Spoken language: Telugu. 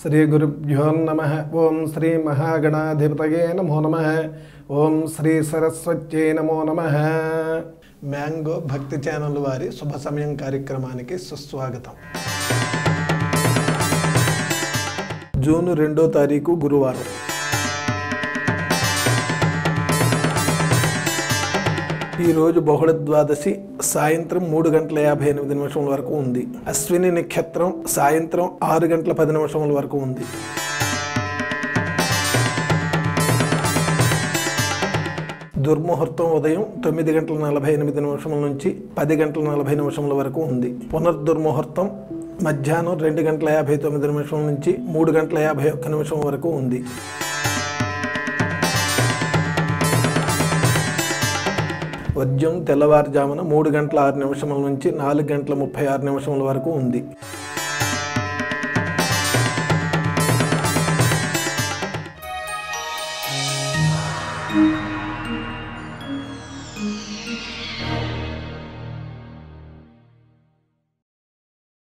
శ్రీ గురుభ్యో నమ ఓం శ్రీ మహాగణాధిపతయే నమో నమ ఓం శ్రీ సరస్వత్యై నమో నమ మ్యాంగో భక్తి ఛానల్ వారి శుభ సమయం కార్యక్రమానికి సుస్వాగతం జూన్ రెండో తారీఖు గురువారం ఈరోజు బహుళ ద్వాదశి సాయంత్రం మూడు గంటల యాభై ఎనిమిది నిమిషముల వరకు ఉంది అశ్విని నక్షత్రం సాయంత్రం ఆరు గంటల పది నిమిషముల వరకు ఉంది దుర్ముహూర్తం ఉదయం తొమ్మిది గంటల నలభై ఎనిమిది నిమిషముల నుంచి పది గంటల నలభై నిమిషముల వరకు ఉంది పునర్దుర్ముహూర్తం మధ్యాహ్నం రెండు గంటల యాభై తొమ్మిది నిమిషముల నుంచి మూడు గంటల యాభై ఒక్క నిమిషం వరకు ఉంది ఉద్యం తెల్లవారుజామున మూడు గంటల ఆరు నిమిషముల నుంచి నాలుగు గంటల ముప్పై ఆరు నిమిషముల వరకు ఉంది